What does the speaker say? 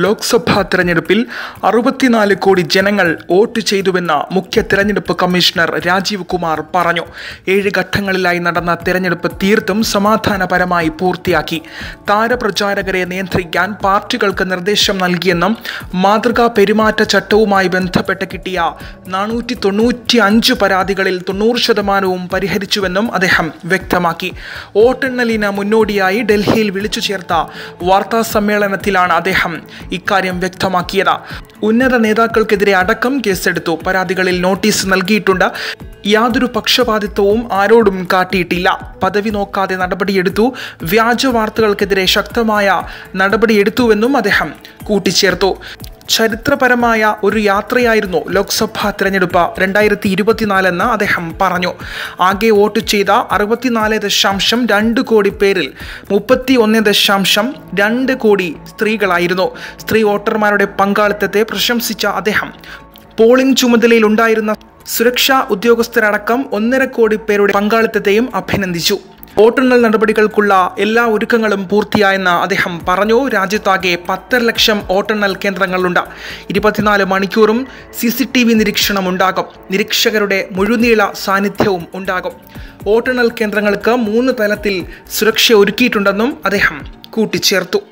ലോക്സഭാ തെരഞ്ഞെടുപ്പിൽ അറുപത്തിനാല് കോടി ജനങ്ങൾ വോട്ട് ചെയ്തുവെന്ന് മുഖ്യ തെരഞ്ഞെടുപ്പ് കമ്മീഷണർ രാജീവ് കുമാർ പറഞ്ഞു ഏഴ് ഘട്ടങ്ങളിലായി നടന്ന തെരഞ്ഞെടുപ്പ് തീർത്തും സമാധാനപരമായി പൂർത്തിയാക്കി താരപ്രചാരകരെ നിയന്ത്രിക്കാൻ പാർട്ടികൾക്ക് നിർദ്ദേശം നൽകിയെന്നും മാതൃകാ പെരുമാറ്റച്ചട്ടവുമായി ബന്ധപ്പെട്ട് കിട്ടിയ നാനൂറ്റി തൊണ്ണൂറ്റി അഞ്ച് പരാതികളിൽ തൊണ്ണൂറ് ശതമാനവും പരിഹരിച്ചുവെന്നും അദ്ദേഹം വ്യക്തമാക്കി വോട്ടെണ്ണലിന് മുന്നോടിയായി ഡൽഹിയിൽ വിളിച്ചു ചേർത്ത വാർത്താ സമ്മേളനത്തിലാണ് അദ്ദേഹം ഇക്കാര്യം വ്യക്തമാക്കിയത് ഉന്നത നേതാക്കൾക്കെതിരെ അടക്കം കേസെടുത്തു പരാതികളിൽ നോട്ടീസ് നൽകിയിട്ടുണ്ട് യാതൊരു പക്ഷപാതിത്വവും ആരോടും കാട്ടിയിട്ടില്ല പദവി നോക്കാതെ നടപടിയെടുത്തു വ്യാജ വാർത്തകൾക്കെതിരെ ശക്തമായ നടപടിയെടുത്തുവെന്നും അദ്ദേഹം കൂട്ടിച്ചേർത്തു ചരിത്രപരമായ ഒരു യാത്രയായിരുന്നു ലോക്സഭാ തെരഞ്ഞെടുപ്പ് രണ്ടായിരത്തി ഇരുപത്തിനാലെന്ന് അദ്ദേഹം പറഞ്ഞു ആകെ വോട്ട് ചെയ്ത അറുപത്തിനാല് ദശാംശം രണ്ട് കോടി പേരിൽ മുപ്പത്തി ഒന്ന് ദശാംശം രണ്ട് കോടി സ്ത്രീകളായിരുന്നു സ്ത്രീ വോട്ടർമാരുടെ പങ്കാളിത്തത്തെ പ്രശംസിച്ച അദ്ദേഹം പോളിംഗ് ചുമതലയിലുണ്ടായിരുന്ന സുരക്ഷാ ഉദ്യോഗസ്ഥരടക്കം ഒന്നര കോടി പേരുടെ പങ്കാളിത്തത്തെയും അഭിനന്ദിച്ചു വോട്ടെണ്ണൽ നടപടികൾക്കുള്ള എല്ലാ ഒരുക്കങ്ങളും പൂർത്തിയായെന്ന് അദ്ദേഹം പറഞ്ഞു രാജ്യത്താകെ പത്തര ലക്ഷം വോട്ടെണ്ണൽ കേന്ദ്രങ്ങളുണ്ട് ഇരുപത്തിനാല് മണിക്കൂറും സി സി ടി വി നിരീക്ഷണം ഉണ്ടാകും നിരീക്ഷകരുടെ മുഴുനീള സാന്നിധ്യവും ഉണ്ടാകും വോട്ടെണ്ണൽ കേന്ദ്രങ്ങൾക്ക് മൂന്ന് തലത്തിൽ സുരക്ഷ ഒരുക്കിയിട്ടുണ്ടെന്നും അദ്ദേഹം കൂട്ടിച്ചേർത്തു